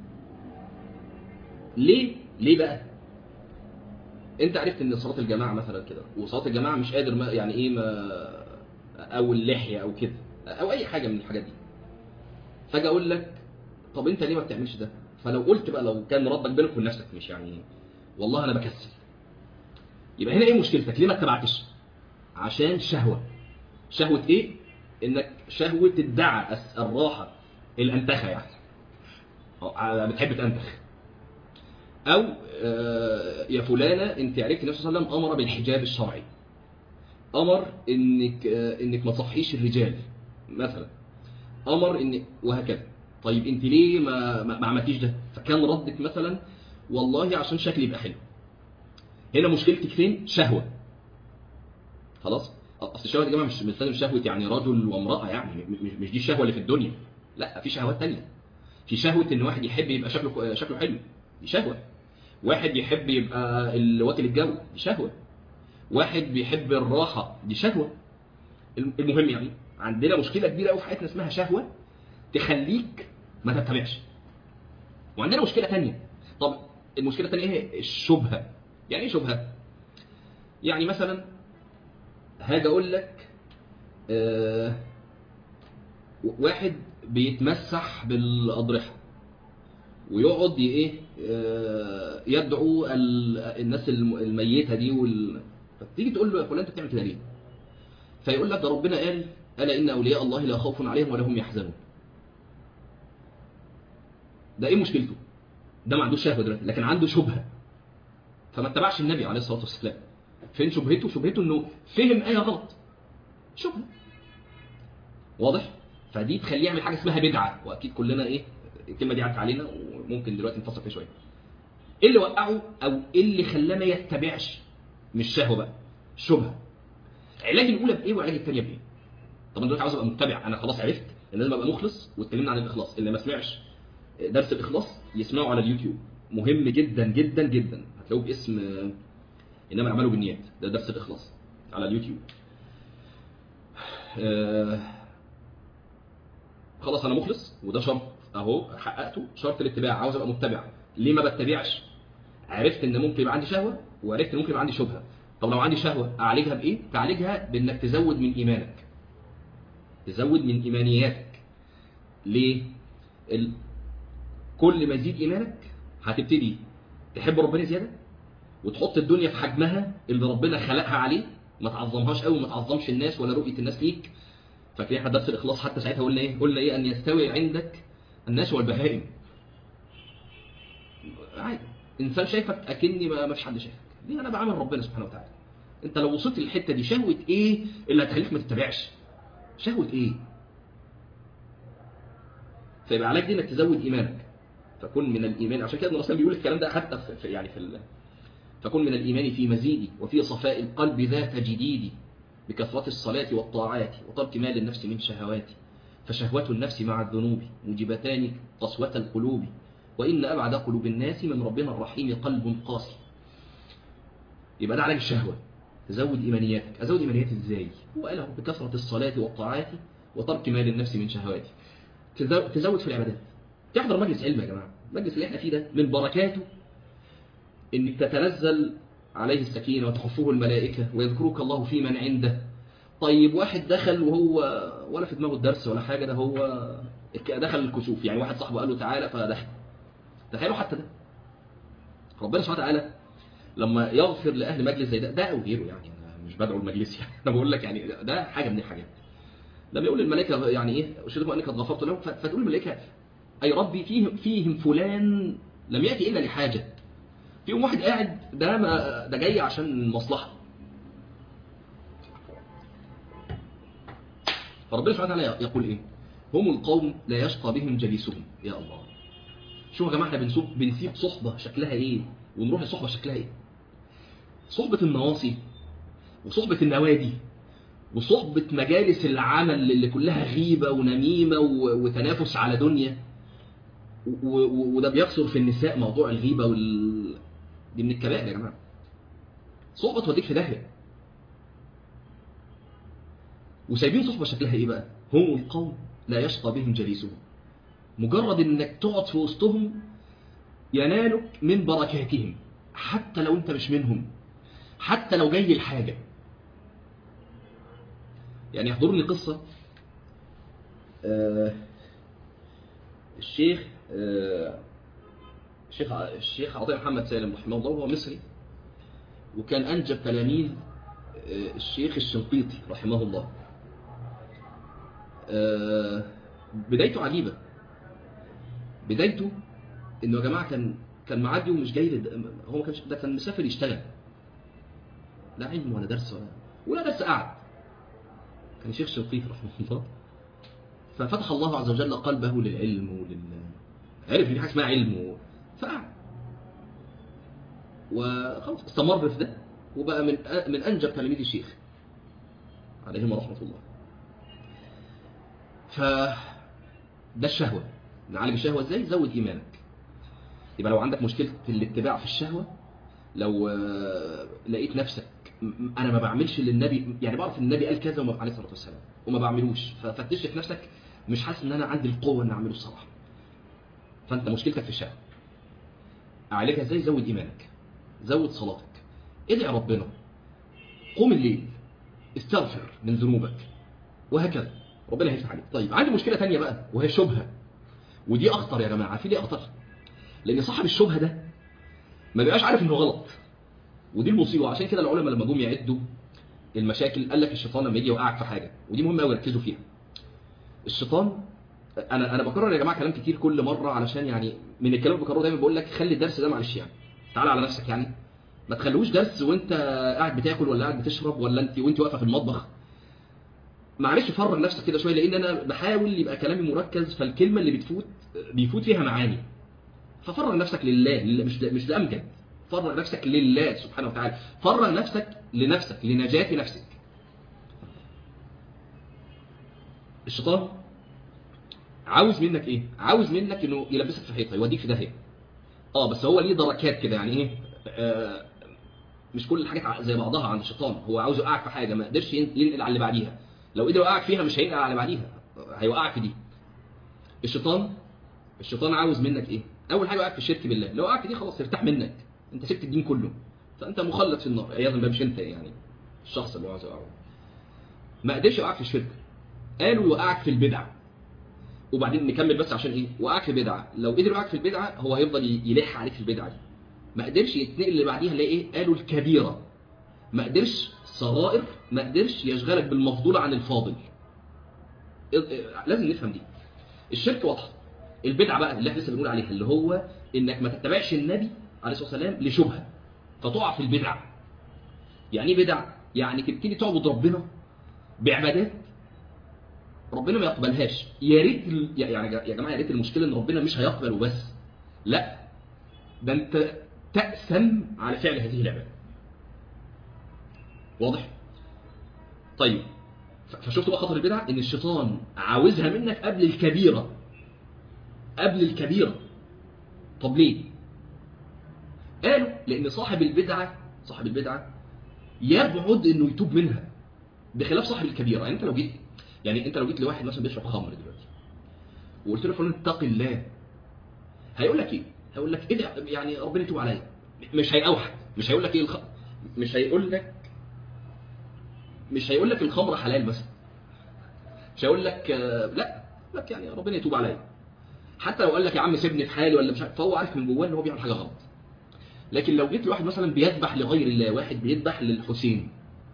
ليه ليه بقى انت عرفت ان صلاه الجماعه مثلا كده وصلاه الجماعه مش قادر ما يعني ايه ما او اللحيه او كده او اي حاجه من الحاجات دي فاجي اقول لك طب انت ليه ما بتعملش ده فلو قلت بقى لو كان ردك بينك وبين نفسك مش يعني والله انا بكسل يبقى هنا ايه مشكلتك ليه ما اتبعتش عشان شهوه شهوه ايه انك شهوه الدعى الس- الراحه الانتخه يعني أو بتحب تنتخ او آه، يا فلانه انت عرفت النبي صلى الله عليه وسلم امر بالحجاب الشرعي امر انك آه، انك ما تصحيش الرجال مثلا امر ان وهكذا طيب انت ليه ما ما ما عملتيش ده فكان ردك مثلا والله عشان شكلي يبقى حلو هنا مشكلتك فين شهوه خلاص اصل الشهوه دي يا جماعه مش مش لازم شهوه يعني رجل وامراه يعني م- مش مش دي الشهوه اللي في الدنيا لا في شهوات تانية في شهوه ان واحد يحب يبقى شكله كو- شكله حلو دي شهوه واحد يحب يبقى ال- واكل الجو دي شهوه واحد بيحب الراحه دي شهوه الم- المهم يعني عندنا مشكله كبيره قوي في حياتنا اسمها شهوه تخليك ما تتبعش وعندنا مشكله تانية طب المشكله التانية ايه هي؟ الشبهه يعني ايه شبهه يعني مثلا هاجي اقول لك آه واحد بيتمسح بالاضرحه ويقعد ي- ايه آه، يدعو ال- الناس الم- الميته دي وال... فتيجي تقول له يا فلان انت بتعمل كده ليه؟ فيقول لك ده ربنا قال الا ان اولياء الله لا خوف عليهم ولا هم يحزنون. ده ايه مشكلته؟ ده ما عندوش شهوه دلوقتي لكن عنده شبهه. فما اتبعش النبي عليه الصلاه والسلام. فين شبهته؟ شبهته انه فهم ايه غلط. شبهه. واضح؟ فدي تخليه يعمل حاجه اسمها بدعه واكيد كلنا ايه الكلمه دي عدت علينا وممكن دلوقتي نفصل فيها شويه. ايه اللي وقعه او ايه اللي خلاه ما يتبعش؟ مش شهوه بقى شبهه. علاج الاولى بايه وعلاج الثانيه بايه؟ طب انا دلوقتي عاوز ابقى متبع انا خلاص عرفت ان لازم ابقى مخلص واتكلمنا عن الاخلاص اللي ما سمعش درس الاخلاص يسمعه على اليوتيوب مهم جدا جدا جدا هتلاقوه باسم آه، انما اعملوا بالنيات ده درس الاخلاص على اليوتيوب آه، خلاص انا مخلص وده شرط اهو حققته شرط الاتباع عاوز ابقى متبع ليه ما بتبعش عرفت ان ممكن يبقى عندي شهوه وعرفت ان ممكن يبقى عندي شبهه طب لو عندي شهوه اعالجها بايه تعالجها بانك تزود من ايمانك تزود من ايمانياتك ليه ال... كل ما يزيد ايمانك هتبتدي تحب ربنا زياده وتحط الدنيا في حجمها اللي ربنا خلقها عليه ما تعظمهاش قوي ما تعظمش الناس ولا رؤيه الناس ليك فاكرين احنا درس الاخلاص حتى ساعتها قلنا ايه قلنا ايه ان يستوي عندك الناس والبهائم عادي انسان شايفك اكني ما فيش حد شايفك ليه انا بعمل ربنا سبحانه وتعالى انت لو وصلت للحته دي شهوه ايه اللي هتخليك ما تتبعش شهوه ايه فيبقى عليك دي انك تزود ايمانك فكن من الايمان عشان كده ابن الرسول بيقول الكلام ده حتى في يعني في ال... فكن من الايمان في مزيد وفي صفاء القلب ذات جديد بكثرة الصلاة والطاعات وترك مال النفس من شهوات فشهوة النفس مع الذنوب موجبتان قسوة القلوب وإن أبعد قلوب الناس من ربنا الرحيم قلب قاسي يبقى ده علاج الشهوة تزود إيمانياتك أزود إيمانياتي إزاي؟ هو قاله بكثرة الصلاة والطاعات وترك مال النفس من شهواتي تزود في العبادات تحضر مجلس علم يا جماعة المجلس اللي احنا فيه ده من بركاته انك تتنزل عليه السكينة وتحفه الملائكة ويذكرك الله في من عنده طيب واحد دخل وهو ولا في دماغه الدرس ولا حاجة ده هو دخل الكسوف يعني واحد صاحبه قال له تعالى فدخل تخيلوا حتى ده ربنا سبحانه وتعالى لما يغفر لأهل مجلس زي ده ده أو غيره يعني أنا مش بدعو المجلس يعني أنا بقول لك يعني ده حاجة من الحاجات لما يقول الملائكة يعني إيه أشهدكم أنك قد غفرت لهم فتقول الملائكة أي ربي فيهم فيهم فلان لم يأتي إلا لحاجة فيهم واحد قاعد ده ما ده جاي عشان مصلحة فربنا سبحانه وتعالى يقول ايه هم القوم لا يشقى بهم جليسهم يا الله شوفوا يا جماعه احنا بنسوب بنسيب صحبه شكلها ايه ونروح لصحبه شكلها ايه صحبه النواصي وصحبه النوادي وصحبه مجالس العمل اللي كلها غيبه ونميمه وتنافس على دنيا وده بيكثر في النساء موضوع الغيبه وال دي من الكبائر يا جماعه صحبه توديك في داهيه وسايبين صحبه شكلها ايه بقى هم القوم لا يشقى بهم جليسهم مجرد انك تقعد في وسطهم ينالك من بركاتهم حتى لو انت مش منهم حتى لو جاي الحاجه يعني يحضرني قصه آه الشيخ آه الشيخ الشيخ عطيه محمد سالم رحمه الله هو مصري وكان انجب تلاميذ الشيخ الشنقيطي رحمه الله بدايته عجيبة بدايته انه يا جماعة كان كان معدي ومش جاي لد... هو ما كانش ده كان مسافر يشتغل لا علم ولا درس ولا ولا درس قعد كان شيخ شنقيطي رحمه الله ففتح الله عز وجل قلبه للعلم ولل عرف ان في حاجه اسمها علم و... فقعد وخلاص استمر في ده وبقى من من انجب تلاميذ الشيخ عليهم رحمه الله ف ده الشهوه نعالج الشهوه ازاي زود ايمانك يبقى لو عندك مشكله الاتباع في الشهوه لو لقيت نفسك انا ما بعملش اللي النبي يعني بعرف ان النبي قال كذا عليه الصلاه والسلام وما بعملوش ففتشت في نفسك مش حاسس ان انا عندي القوه ان اعمله الصراحه فانت مشكلتك في الشهوه اعالجها ازاي زود ايمانك زود صلاتك ادعي ربنا قوم الليل استغفر من ذنوبك وهكذا ربنا هيفتح عليك طيب عندي مشكله ثانيه بقى وهي شبهه ودي اخطر يا جماعه عارفين ليه اخطر لان صاحب الشبهه ده ما بيبقاش عارف انه غلط ودي المصيبه عشان كده العلماء لما جم يعدوا المشاكل قال لك الشيطان لما يجي يوقعك في حاجه ودي مهمه قوي ركزوا فيها الشيطان انا انا بكرر يا جماعه كلام كتير كل مره علشان يعني من الكلام اللي بكرره دايما بقول لك خلي الدرس ده معلش يعني تعالى على نفسك يعني ما تخلوش درس وانت قاعد بتاكل ولا قاعد بتشرب ولا انت وانت واقفه في المطبخ معلش فرغ نفسك كده شويه لان انا بحاول يبقى كلامي مركز فالكلمه اللي بتفوت بيفوت فيها معاني ففرغ نفسك لله مش مش لامجد فرغ نفسك لله سبحانه وتعالى فرغ نفسك لنفسك لنجاة نفسك الشيطان عاوز منك ايه عاوز منك انه يلبسك في حيطه يوديك في داهيه اه بس هو ليه دركات كده يعني ايه آه مش كل الحاجات زي بعضها عند الشيطان هو عاوز يوقعك في حاجه ما قدرش ينقل على اللي بعديها لو قدر يوقعك فيها مش هينقل على بعديها هيوقعك في دي الشيطان الشيطان عاوز منك ايه اول حاجه يوقعك في الشرك بالله لو وقعت في دي خلاص ارتاح منك انت سبت الدين كله فانت مخلد في النار عياذا بالله مش انت يعني الشخص اللي هو عاوز يوقعه ما قدرش يوقعك في الشرك قالوا يوقعك في البدع وبعدين نكمل بس عشان ايه وقعك في بدعه لو قدر يوقعك في البدعه هو هيفضل يلح عليك في البدعه دي ما قدرش يتنقل اللي بعديها اللي ايه قالوا الكبيره ما قدرش صغائر ما قدرش يشغلك بالمفضول عن الفاضل لازم نفهم دي الشرك واضحه البدعه بقى اللي احنا لسه بنقول عليها اللي هو انك ما تتبعش النبي عليه الصلاه والسلام لشبهه فتقع في البدعه يعني ايه بدع يعني تبتدي تعبد ربنا بعبادات ربنا ما يقبلهاش يا ريت ال- يعني يا جماعه يا ريت المشكله ان ربنا مش هيقبل وبس لا ده انت تأسم على فعل هذه العباده واضح طيب ف- فشفت بقى خطر البدع ان الشيطان عاوزها منك قبل الكبيره قبل الكبيره طب ليه قالوا لان صاحب البدعه صاحب البدعه يبعد انه يتوب منها بخلاف صاحب الكبيره يعني انت لو جيت يعني انت لو جيت لواحد مثلا بيشرب خمر دلوقتي وقلت له فلان اتق الله هيقول لك ايه هيقول لك ايه ده يعني ربنا يتوب عليا مش هيأوحد مش هيقول لك ايه الخ... مش هيقول لك مش هيقول لك الخمر حلال مثلا مش هيقول لك آه، لا يقول لك يعني ربنا يتوب عليا حتى لو قال لك يا عم سيبني في حالي ولا مش عارف فهو عارف من جواه ان هو بيعمل حاجه غلط لكن لو جيت لواحد مثلا بيذبح لغير الله واحد بيذبح للحسين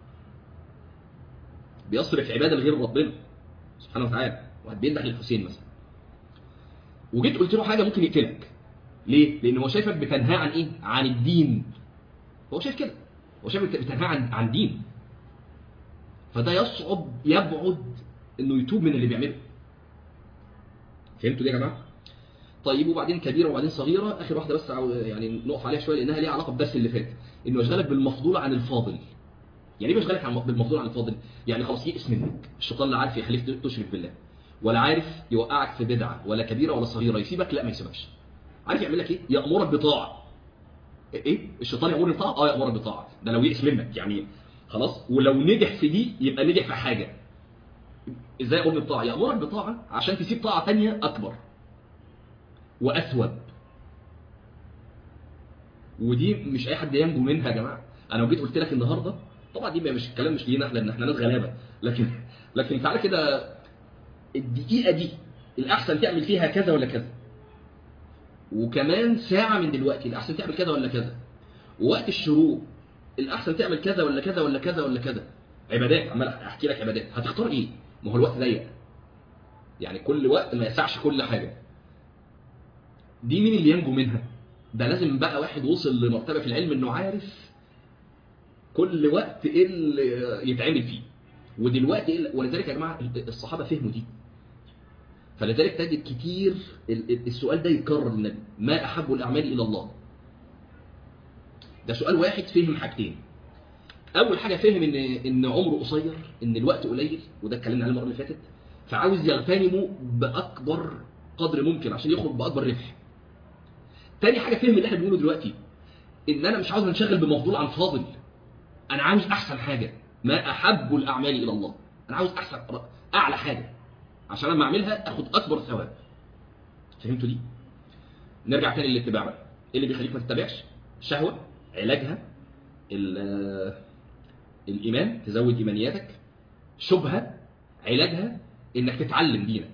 بيصرف عباده لغير ربنا سبحانه وتعالى واحد بيذبح للحسين مثلا وجيت قلت له حاجه ممكن يقتلك ليه؟ لان هو شايفك بتنهاه عن ايه؟ عن الدين هو شايف كده هو شايفك بتنهاه عن عن دين فده يصعب يبعد انه يتوب من اللي بيعمله فهمتوا دي يا جماعه؟ طيب وبعدين كبيره وبعدين صغيره اخر واحده بس عاو- يعني نقف عليها شويه لانها ليها علاقه بالدرس اللي فات انه يشغلك بالمفضول عن الفاضل يعني ايه بيشغلك عن بالمفضول عن الفاضل يعني خلاص يئس منك الشيطان لا عارف يخليك تشرك بالله ولا عارف يوقعك في بدعه ولا كبيره ولا صغيره يسيبك لا ما يسيبكش عارف يعمل لك ايه يامرك بطاعه ايه الشيطان يامرني بطاعه اه يامرك بطاعه ده لو يئس منك يعني خلاص ولو نجح في دي يبقى نجح في حاجه ازاي يامرني بطاعه يامرك بطاعه عشان تسيب طاعه تانية اكبر واثوب ودي مش اي حد ينجو منها يا جماعه انا لو جيت قلت لك النهارده طبعا دي مش الكلام مش لينا احنا لان احنا ناس غلابه لكن لكن تعالى كده الدقيقه دي الاحسن تعمل فيها كذا ولا كذا وكمان ساعه من دلوقتي الاحسن تعمل كذا ولا كذا ووقت الشروق الاحسن تعمل كذا ولا كذا ولا كذا ولا كذا عبادات عمال احكي لك عبادات هتختار ايه ما هو الوقت ضيق يعني كل وقت ما يسعش كل حاجه دي مين اللي ينجو منها ده لازم بقى واحد وصل لمرتبه في العلم انه عارف كل وقت ايه اللي يتعمل فيه ودلوقتي إيه اللي- ولذلك يا جماعه الصحابه فهموا دي فلذلك تجد كتير ال- ال- السؤال ده يتكرر للنبي ما احب الاعمال الى الله ده سؤال واحد فهم حاجتين اول حاجه فهم ان ان عمره قصير ان الوقت قليل وده اتكلمنا عليه المره اللي فاتت فعاوز يغتنمه باكبر قدر ممكن عشان يخرج باكبر ربح تاني حاجه فهم اللي احنا بنقوله دلوقتي ان انا مش عاوز انشغل بمفضول عن فاضل انا عاوز احسن حاجه ما احب الاعمال الى الله انا عاوز احسن اعلى حاجه عشان لما اعملها اخد اكبر ثواب فهمتوا دي نرجع تاني للاتباع بقى ايه اللي بيخليك ما تتبعش شهوه علاجها ال- الايمان تزود ايمانياتك شبهه علاجها انك تتعلم دينك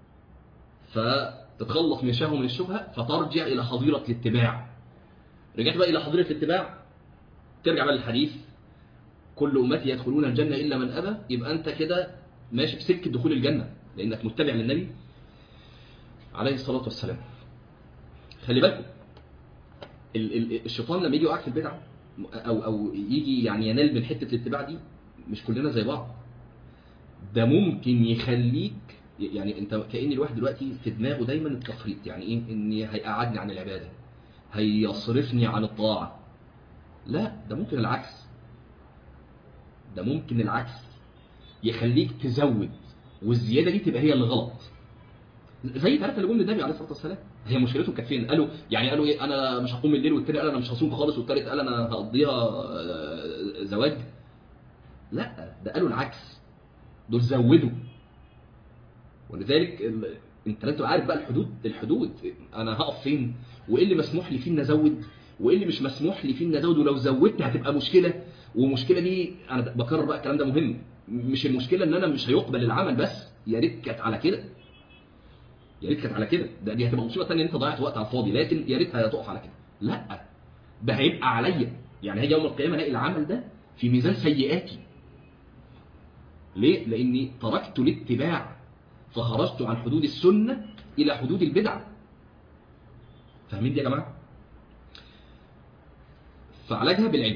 فتتخلص من شهوه من الشبهه فترجع الى حظيره الاتباع رجعت بقى الى حظيره الاتباع ترجع بقى للحديث كل امتي يدخلون الجنه الا من ابى يبقى انت كده ماشي في سكه دخول الجنه لانك متبع للنبي عليه الصلاه والسلام خلي بالكم ال- ال- الشيطان لما يجي يوقعك في البدعه او او يجي يعني ينال من حته الاتباع دي مش كلنا زي بعض ده ممكن يخليك يعني انت كأن الواحد دلوقتي في دماغه دايما التفريط يعني ايه ان هيقعدني عن العباده هيصرفني عن الطاعه لا ده ممكن العكس ده ممكن العكس يخليك تزود والزياده دي تبقى هي اللي غلط زي ثلاثه اللي جم للنبي عليه الصلاه والسلام هي مشكلتهم كانت فين قالوا يعني قالوا ايه انا مش هقوم الليل والتاني قال انا مش هصوم خالص والتالت قال انا هقضيها آه، زواج لا ده قالوا العكس دول زودوا ولذلك ال... انت لازم تبقى عارف بقى الحدود الحدود انا هقف فين وايه اللي مسموح لي فيه ان ازود وايه اللي مش مسموح لي فيه ان ازود ولو زودت هتبقى مشكله والمشكله دي انا بكرر بقى الكلام ده مهم مش المشكله ان انا مش هيقبل العمل بس يا ريت كانت على كده يا ريت كانت على كده ده دي هتبقى مصيبه ثانيه ان انت ضيعت وقت على الفاضي لكن يا ريت هتقف على كده لا ده هيبقى عليا يعني هي يوم القيامه الاقي العمل ده في ميزان سيئاتي ليه لاني تركت الاتباع فخرجت عن حدود السنه الى حدود البدع فاهمين دي يا جماعه فعلاجها بالعلم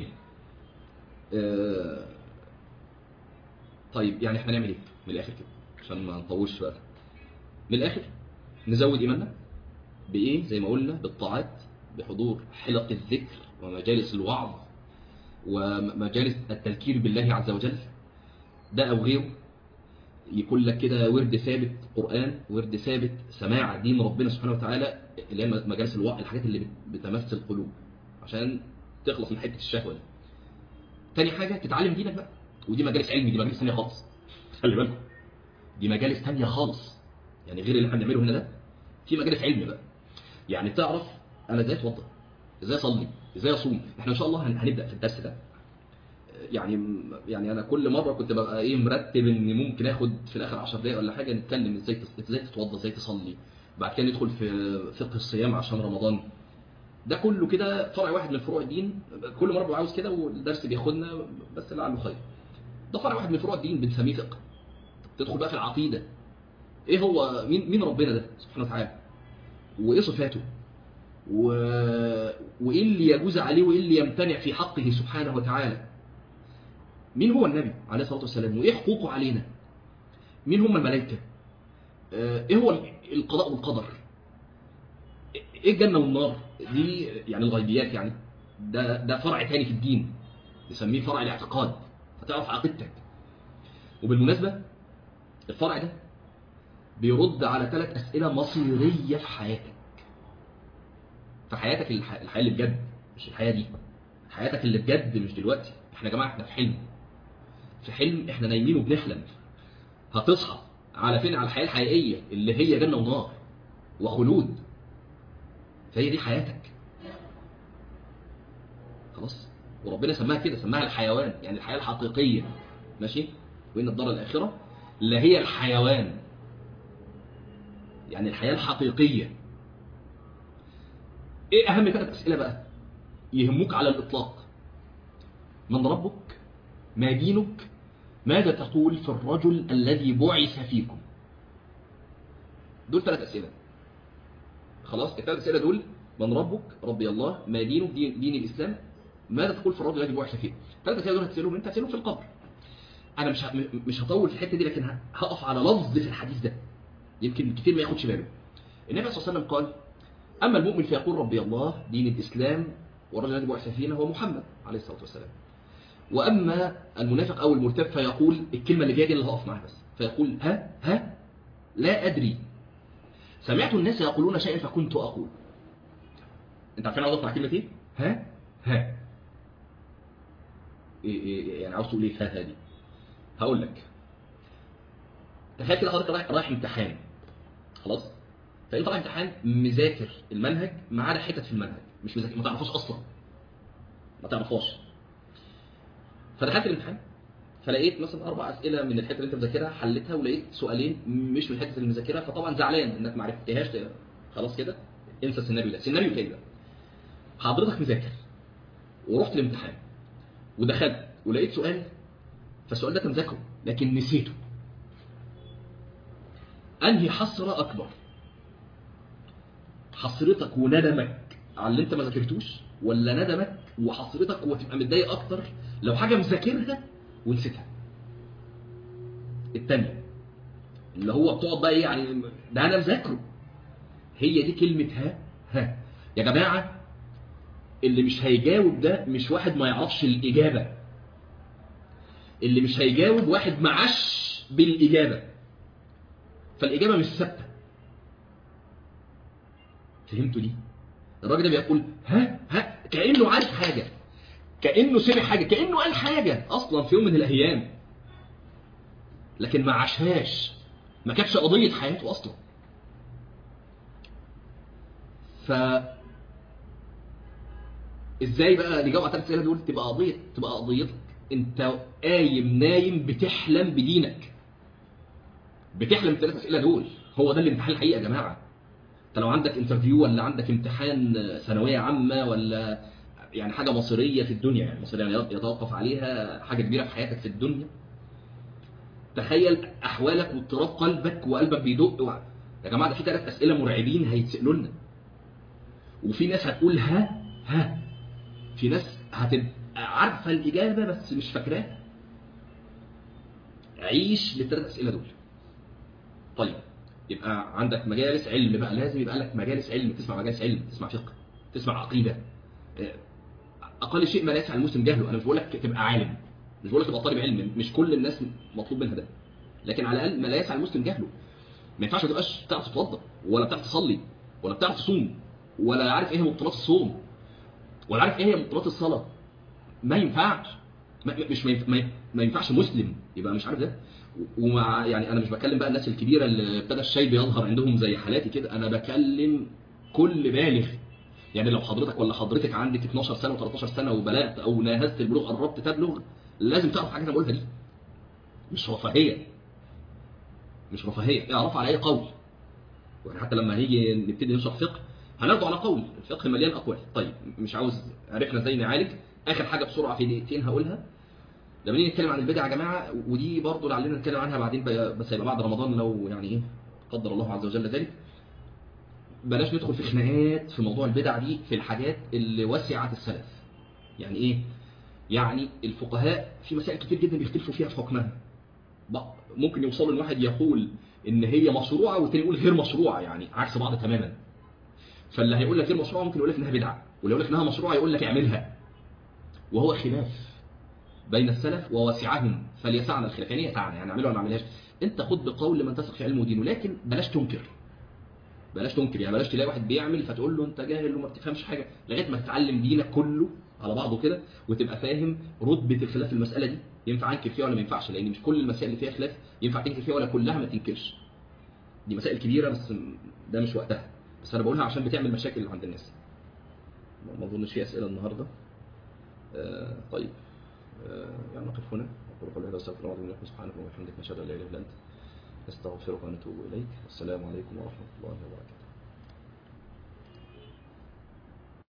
آه، طيب يعني احنا نعمل ايه من الاخر كده عشان ما نطولش بقى من الاخر نزود ايماننا بايه زي ما قلنا بالطاعات بحضور حلق الذكر ومجالس الوعظ ومجالس التذكير بالله عز وجل ده او غيره يكون لك كده ورد ثابت قرآن ورد ثابت سماع دين ربنا سبحانه وتعالى اللي هي مجالس الوعظ الحاجات اللي بت- بتمس القلوب عشان تخلص من حته الشهوه دي تاني حاجه تتعلم دينك بقى ودي مجالس علمي دي مجالس ثانيه خالص خلي بالكم دي مجالس ثانيه خالص يعني غير اللي احنا بنعمله هنا ده في مجالس علم بقى يعني تعرف انا ازاي اتوضا ازاي اصلي ازاي اصوم احنا ان شاء الله هن- هنبدا في الدرس ده يعني يعني انا كل مره كنت ببقى ايه مرتب اني ممكن اخد في الاخر 10 دقائق ولا حاجه نتكلم ازاي تس- ازاي تتوضا ازاي تصلي بعد كده ندخل في فقه الصيام عشان رمضان ده كله كده فرع واحد من فروع الدين كل مره ببقى عاوز كده والدرس بياخدنا بس لعله خير ده فرع واحد من فروع الدين بنسميه فقه تدخل بقى في العقيده ايه هو مين مين ربنا ده سبحانه وتعالى وايه صفاته و... وايه اللي يجوز عليه وايه اللي يمتنع في حقه سبحانه وتعالى مين هو النبي عليه الصلاه والسلام وايه حقوقه علينا مين هم الملائكه آه، ايه هو القضاء والقدر ايه الجنه والنار دي يعني الغيبيات يعني ده ده فرع تاني في الدين نسميه فرع الاعتقاد فتعرف عقيدتك وبالمناسبه الفرع ده بيرد على ثلاث اسئله مصيريه في حياتك في حياتك الح- الحياه اللي بجد مش الحياه دي حياتك اللي بجد مش دلوقتي احنا يا جماعه احنا في حلم في حلم احنا نايمين وبنحلم هتصحى على فين على الحياه الحقيقيه اللي هي جنه ونار وخلود فهي دي حياتك خلاص وربنا سماها كده سماها الحيوان يعني الحياه الحقيقيه ماشي وان الدار الاخره اللي هي الحيوان يعني الحياه الحقيقيه ايه اهم ثلاث اسئله بقى يهموك على الاطلاق من ربك ما دينك ماذا تقول في الرجل الذي بعث فيكم دول ثلاث اسئله خلاص الثلاث اسئله دول من ربك ربي الله ما دينك دين, دين الاسلام ماذا تقول في الرجل الذي بعث فيه الثلاث اسئله دول هتسالهم انت هتسالهم في القبر انا مش ه- م- مش هطول في الحته دي لكن ه- هقف على لفظ في الحديث ده يمكن كتير ما ياخدش باله النبي صلى الله عليه وسلم قال اما المؤمن فيقول ربي الله دين الاسلام والرجل الذي بعث فينا هو محمد عليه الصلاه والسلام واما المنافق او المرتاب فيقول الكلمه اللي جايه دي اللي هقف معاها بس فيقول ها ها لا ادري سمعت الناس يقولون شيئا فكنت اقول انت عارفين عاوز اطلع كلمه ايه ها ها إيه إيه يعني عاوز تقول ايه ها ها دي هقول لك تخيل كده حضرتك رايح رايح امتحان خلاص فانت رايح امتحان مذاكر المنهج ما عدا حتت في المنهج مش مذاكر ما تعرفوش اصلا ما تعرفهاش فدخلت الامتحان فلقيت مثلا اربع اسئله من الحته اللي انت مذاكرها حلتها ولقيت سؤالين مش من الحته اللي مذاكرها فطبعا زعلان انك ما عرفتهاش خلاص كده انسى السيناريو ده السيناريو تاني بقى حضرتك مذاكر ورحت الامتحان ودخلت ولقيت سؤال فالسؤال ده انت مذاكره لكن نسيته انهي حسره اكبر حسرتك وندمك على اللي انت ما ذاكرتوش ولا ندمك وحسرتك وتبقى متضايق اكتر لو حاجه مذاكرها ونسيتها التانية اللي هو بتقعد بقى ايه يعني ده انا مذاكره هي دي كلمة ها ها يا جماعة اللي مش هيجاوب ده مش واحد ما يعرفش الإجابة اللي مش هيجاوب واحد معاش بالإجابة فالإجابة مش ثابتة فهمتوا دي الراجل ده بيقول ها ها كأنه عارف حاجة كأنه سمع حاجة كأنه قال حاجة أصلا في يوم من الأيام لكن ما عاشهاش ما كانتش قضيه حياته اصلا ف ازاي بقى نجاوب على الثلاث اسئله دول تبقى قضيه تبقى قضيتك انت قايم نايم بتحلم بدينك بتحلم بالثلاث اسئله دول هو ده الامتحان الحقيقي يا جماعه انت لو عندك انترفيو ولا عندك امتحان ثانويه عامه ولا يعني حاجه مصيريه في الدنيا يعني مصيريه يعني يتوقف عليها حاجه كبيره في حياتك في الدنيا تخيل احوالك واضطراب قلبك وقلبك بيدق و... يا جماعه ده في ثلاث اسئله مرعبين هيتسالوا لنا وفي ناس هتقول ها ها في ناس هتبقى عارفه الاجابه بس مش فاكراها عيش للثلاث اسئله دول طيب يبقى عندك مجالس علم بقى لازم يبقى لك مجالس علم تسمع مجالس علم تسمع فقه تسمع عقيده اقل شيء ما لا يسعى المسلم جهله انا مش بقول لك تبقى عالم مش بقول لك تبقى طالب علم مش كل الناس مطلوب منها ده لكن على الاقل ما لا يسعى المسلم جهله ما ينفعش ما تبقاش بتعرف تتوضا ولا بتعرف تصلي ولا بتعرف تصوم ولا عارف ايه هي مبطلات الصوم ولا عارف ايه هي مبطلات الصلاه ما ينفعش ما مش ما ينفع ما ينفعش مسلم يبقى مش عارف ده ومع يعني انا مش بكلم بقى الناس الكبيره اللي ابتدى الشاي بيظهر عندهم زي حالاتي كده انا بكلم كل بالغ يعني لو حضرتك ولا حضرتك عندك 12 سنه و13 سنه وبلغت او ناهزت البلوغ قربت تبلغ لازم تعرف حاجه انا بقولها دي مش رفاهيه مش رفاهيه اعرف على اي قول يعني حتى لما هيجي نبتدي نشرح فقه هناخده على قول الفقه مليان اقوال طيب مش عاوز عرفنا ازاي نعالج اخر حاجه بسرعه في دقيقتين هقولها لما نيجي نتكلم عن البدع يا جماعه ودي برضه لعلنا نتكلم عنها بعدين بس هيبقى بعد رمضان لو يعني ايه قدر الله عز وجل ذلك بلاش ندخل في خناقات في موضوع البدع دي في الحاجات اللي وسعت السلف يعني ايه يعني الفقهاء في مسائل كتير جدا بيختلفوا فيها في حكمها ممكن يوصل ان واحد يقول ان هي مشروعه والتاني يقول غير مشروعه يعني عكس بعض تماما فاللي هيقول لك غير مشروعه ممكن يقول لك انها بدعه واللي يقول لك انها مشروعه يقول لك اعملها وهو خلاف بين السلف ووسعهم فليسعنا الخلاف يعني يسعنا يعني اعملها ولا ما اعملهاش انت خد بقول من تثق في علمه ودينه لكن بلاش تنكر بلاش تنكر يعني بلاش تلاقي واحد بيعمل فتقول له انت جاهل وما بتفهمش حاجه لغايه ما تتعلم دينك كله على بعضه كده وتبقى فاهم رتبه الخلاف في المساله دي ينفع انكر فيها ولا ما ينفعش لان مش كل المسائل اللي فيها خلاف ينفع تنكر فيها ولا كلها ما تنكرش دي مسائل كبيره بس ده مش وقتها بس انا بقولها عشان بتعمل مشاكل عند الناس ما اظنش في اسئله النهارده آه طيب آه يعني نقف هنا اقول قولي هذا استغفر الله لكم سبحانه وبحمدك نشهد ان لا اله الا انت نستغفرك ونتوب اليك والسلام عليكم ورحمه الله وبركاته